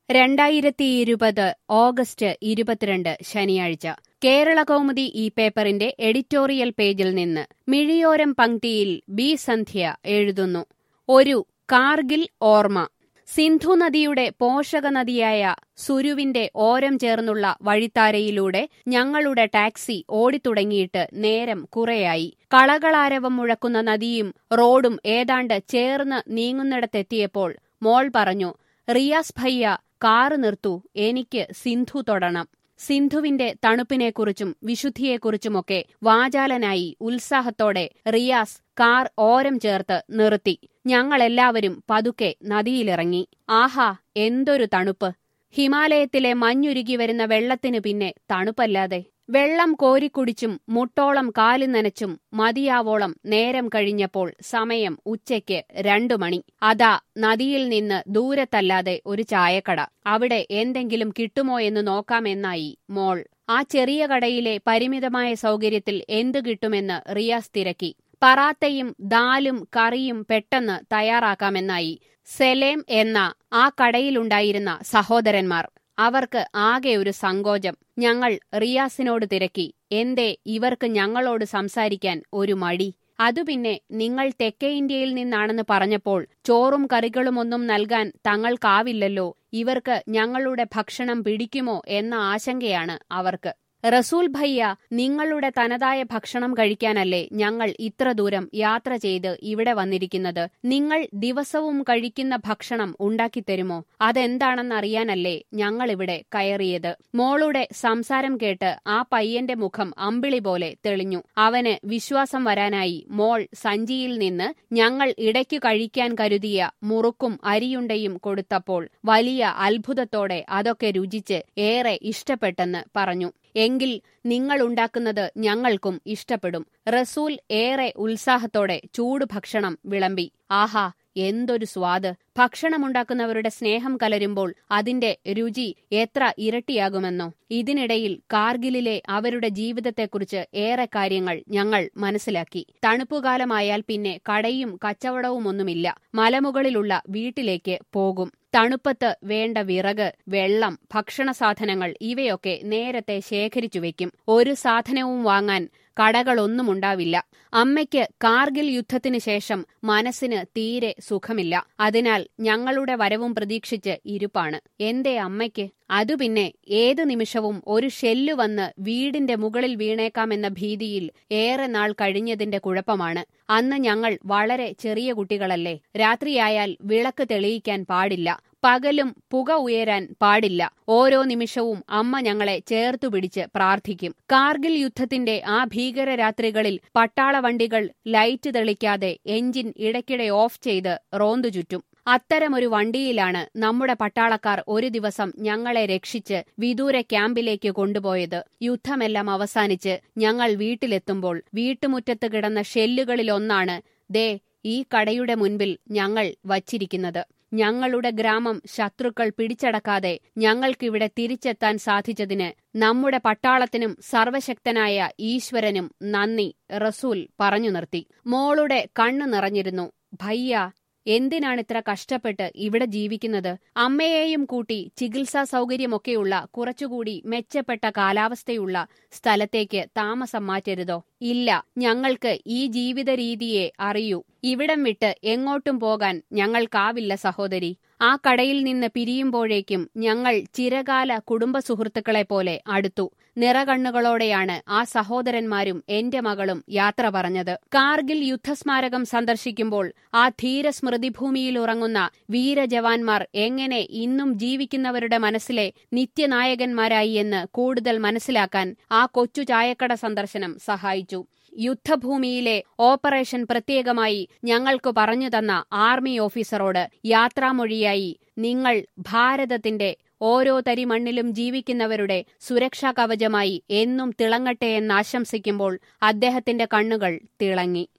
രണ്ടായിരത്തി ഇരുപത് ഓഗസ്റ്റ് ഇരുപത്തിരണ്ട് ശനിയാഴ്ച കേരള കൗമുദി ഈ പേപ്പറിന്റെ എഡിറ്റോറിയൽ പേജിൽ നിന്ന് മിഴിയോരം പങ്ക്തിയിൽ ബി സന്ധ്യ എഴുതുന്നു ഒരു കാർഗിൽ ഓർമ്മ സിന്ധു നദിയുടെ പോഷക നദിയായ സുരുവിന്റെ ഓരം ചേർന്നുള്ള വഴിത്താരയിലൂടെ ഞങ്ങളുടെ ടാക്സി ഓടിത്തുടങ്ങിയിട്ട് നേരം കുറയായി കളകളാരവം മുഴക്കുന്ന നദിയും റോഡും ഏതാണ്ട് ചേർന്ന് നീങ്ങുന്നിടത്തെത്തിയപ്പോൾ മോൾ പറഞ്ഞു റിയാസ് ഭയ്യ കാറ് നിർത്തു എനിക്ക് സിന്ധു തൊടണം സിന്ധുവിന്റെ തണുപ്പിനെക്കുറിച്ചും വിശുദ്ധിയെക്കുറിച്ചുമൊക്കെ വാചാലനായി ഉത്സാഹത്തോടെ റിയാസ് കാർ ഓരം ചേർത്ത് നിർത്തി ഞങ്ങളെല്ലാവരും പതുക്കെ നദിയിലിറങ്ങി ആഹാ എന്തൊരു തണുപ്പ് ഹിമാലയത്തിലെ മഞ്ഞുരുകി വരുന്ന വെള്ളത്തിനു പിന്നെ തണുപ്പല്ലാതെ വെള്ളം കോരിക്കുടിച്ചും മുട്ടോളം കാലു നനച്ചും മതിയാവോളം നേരം കഴിഞ്ഞപ്പോൾ സമയം ഉച്ചയ്ക്ക് രണ്ടു മണി അതാ നദിയിൽ നിന്ന് ദൂരത്തല്ലാതെ ഒരു ചായക്കട അവിടെ എന്തെങ്കിലും കിട്ടുമോ എന്ന് നോക്കാമെന്നായി മോൾ ആ ചെറിയ കടയിലെ പരിമിതമായ സൗകര്യത്തിൽ എന്തു കിട്ടുമെന്ന് റിയാസ് തിരക്കി പറാത്തയും ദാലും കറിയും പെട്ടെന്ന് തയ്യാറാക്കാമെന്നായി സെലേം എന്ന ആ കടയിലുണ്ടായിരുന്ന സഹോദരന്മാർ അവർക്ക് ആകെ ഒരു സങ്കോചം ഞങ്ങൾ റിയാസിനോട് തിരക്കി എന്തേ ഇവർക്ക് ഞങ്ങളോട് സംസാരിക്കാൻ ഒരു മടി അതു പിന്നെ നിങ്ങൾ തെക്കേ ഇന്ത്യയിൽ നിന്നാണെന്ന് പറഞ്ഞപ്പോൾ ചോറും കറികളുമൊന്നും നൽകാൻ തങ്ങൾക്കാവില്ലല്ലോ ഇവർക്ക് ഞങ്ങളുടെ ഭക്ഷണം പിടിക്കുമോ എന്ന ആശങ്കയാണ് അവർക്ക് റസൂൽ ഭയ്യ നിങ്ങളുടെ തനതായ ഭക്ഷണം കഴിക്കാനല്ലേ ഞങ്ങൾ ഇത്ര ദൂരം യാത്ര ചെയ്ത് ഇവിടെ വന്നിരിക്കുന്നത് നിങ്ങൾ ദിവസവും കഴിക്കുന്ന ഭക്ഷണം ഉണ്ടാക്കിത്തരുമോ അതെന്താണെന്നറിയാനല്ലേ ഞങ്ങളിവിടെ കയറിയത് മോളുടെ സംസാരം കേട്ട് ആ പയ്യന്റെ മുഖം അമ്പിളി പോലെ തെളിഞ്ഞു അവന് വിശ്വാസം വരാനായി മോൾ സഞ്ചിയിൽ നിന്ന് ഞങ്ങൾ ഇടയ്ക്കു കഴിക്കാൻ കരുതിയ മുറുക്കും അരിയുണ്ടയും കൊടുത്തപ്പോൾ വലിയ അത്ഭുതത്തോടെ അതൊക്കെ രുചിച്ച് ഏറെ ഇഷ്ടപ്പെട്ടെന്ന് പറഞ്ഞു എങ്കിൽ നിങ്ങൾ ഉണ്ടാക്കുന്നത് ഞങ്ങൾക്കും ഇഷ്ടപ്പെടും റസൂൽ ഏറെ ഉത്സാഹത്തോടെ ചൂട് ഭക്ഷണം വിളമ്പി ആഹാ എന്തൊരു സ്വാദ് ഭക്ഷണമുണ്ടാക്കുന്നവരുടെ സ്നേഹം കലരുമ്പോൾ അതിന്റെ രുചി എത്ര ഇരട്ടിയാകുമെന്നോ ഇതിനിടയിൽ കാർഗിലിലെ അവരുടെ ജീവിതത്തെക്കുറിച്ച് ഏറെ കാര്യങ്ങൾ ഞങ്ങൾ മനസ്സിലാക്കി തണുപ്പുകാലമായാൽ പിന്നെ കടയും കച്ചവടവുമൊന്നുമില്ല മലമുകളിലുള്ള വീട്ടിലേക്ക് പോകും തണുപ്പത്ത് വേണ്ട വിറക് വെള്ളം ഭക്ഷണ സാധനങ്ങൾ ഇവയൊക്കെ നേരത്തെ ശേഖരിച്ചു വെക്കും ഒരു സാധനവും വാങ്ങാൻ കടകളൊന്നുമുണ്ടാവില്ല അമ്മയ്ക്ക് കാർഗിൽ യുദ്ധത്തിന് ശേഷം മനസ്സിന് തീരെ സുഖമില്ല അതിനാൽ ഞങ്ങളുടെ വരവും പ്രതീക്ഷിച്ച് ഇരുപ്പാണ് എന്റെ അമ്മയ്ക്ക് അതു പിന്നെ ഏതു നിമിഷവും ഒരു ഷെല്ലു വന്ന് വീടിന്റെ മുകളിൽ വീണേക്കാമെന്ന ഭീതിയിൽ ഏറെ നാൾ കഴിഞ്ഞതിന്റെ കുഴപ്പമാണ് അന്ന് ഞങ്ങൾ വളരെ ചെറിയ കുട്ടികളല്ലേ രാത്രിയായാൽ വിളക്ക് തെളിയിക്കാൻ പാടില്ല പകലും പുക ഉയരാൻ പാടില്ല ഓരോ നിമിഷവും അമ്മ ഞങ്ങളെ ചേർത്തുപിടിച്ച് പ്രാർത്ഥിക്കും കാർഗിൽ യുദ്ധത്തിന്റെ ആ ഭീകര രാത്രികളിൽ പട്ടാള വണ്ടികൾ ലൈറ്റ് തെളിക്കാതെ എഞ്ചിൻ ഇടയ്ക്കിടെ ഓഫ് ചെയ്ത് റോന്തു ചുറ്റും അത്തരമൊരു വണ്ടിയിലാണ് നമ്മുടെ പട്ടാളക്കാർ ഒരു ദിവസം ഞങ്ങളെ രക്ഷിച്ച് വിദൂര ക്യാമ്പിലേക്ക് കൊണ്ടുപോയത് യുദ്ധമെല്ലാം അവസാനിച്ച് ഞങ്ങൾ വീട്ടിലെത്തുമ്പോൾ വീട്ടുമുറ്റത്ത് കിടന്ന ഷെല്ലുകളിലൊന്നാണ് ദേ ഈ കടയുടെ മുൻപിൽ ഞങ്ങൾ വച്ചിരിക്കുന്നത് ഞങ്ങളുടെ ഗ്രാമം ശത്രുക്കൾ പിടിച്ചടക്കാതെ ഞങ്ങൾക്കിവിടെ തിരിച്ചെത്താൻ സാധിച്ചതിന് നമ്മുടെ പട്ടാളത്തിനും സർവശക്തനായ ഈശ്വരനും നന്ദി റസൂൽ പറഞ്ഞു നിർത്തി മോളുടെ കണ്ണു നിറഞ്ഞിരുന്നു ഭയ്യ എന്തിനാണിത്ര കഷ്ടപ്പെട്ട് ഇവിടെ ജീവിക്കുന്നത് അമ്മയെയും കൂട്ടി ചികിത്സാ സൗകര്യമൊക്കെയുള്ള കുറച്ചുകൂടി മെച്ചപ്പെട്ട കാലാവസ്ഥയുള്ള സ്ഥലത്തേക്ക് താമസം മാറ്റരുതോ ഇല്ല ഞങ്ങൾക്ക് ഈ ജീവിത രീതിയെ അറിയൂ ഇവിടം വിട്ട് എങ്ങോട്ടും പോകാൻ ഞങ്ങൾക്കാവില്ല സഹോദരി ആ കടയിൽ നിന്ന് പിരിയുമ്പോഴേക്കും ഞങ്ങൾ ചിരകാല കുടുംബ സുഹൃത്തുക്കളെ പോലെ അടുത്തു നിറകണ്ണുകളോടെയാണ് ആ സഹോദരന്മാരും എന്റെ മകളും യാത്ര പറഞ്ഞത് കാർഗിൽ യുദ്ധസ്മാരകം സന്ദർശിക്കുമ്പോൾ ആ ധീരസ്മൃതിഭൂമിയിൽ ഉറങ്ങുന്ന വീരജവാന്മാർ എങ്ങനെ ഇന്നും ജീവിക്കുന്നവരുടെ മനസ്സിലെ നിത്യനായകന്മാരായി എന്ന് കൂടുതൽ മനസ്സിലാക്കാൻ ആ കൊച്ചു ചായക്കട സന്ദർശനം സഹായിച്ചു യുദ്ധഭൂമിയിലെ ഓപ്പറേഷൻ പ്രത്യേകമായി ഞങ്ങൾക്ക് പറഞ്ഞു തന്ന ആർമി ഓഫീസറോട് യാത്രാമൊഴിയായി നിങ്ങൾ ഭാരതത്തിന്റെ ഓരോ തരി മണ്ണിലും ജീവിക്കുന്നവരുടെ സുരക്ഷാ കവചമായി എന്നും തിളങ്ങട്ടെ എന്നാശംസിക്കുമ്പോൾ അദ്ദേഹത്തിന്റെ കണ്ണുകൾ തിളങ്ങി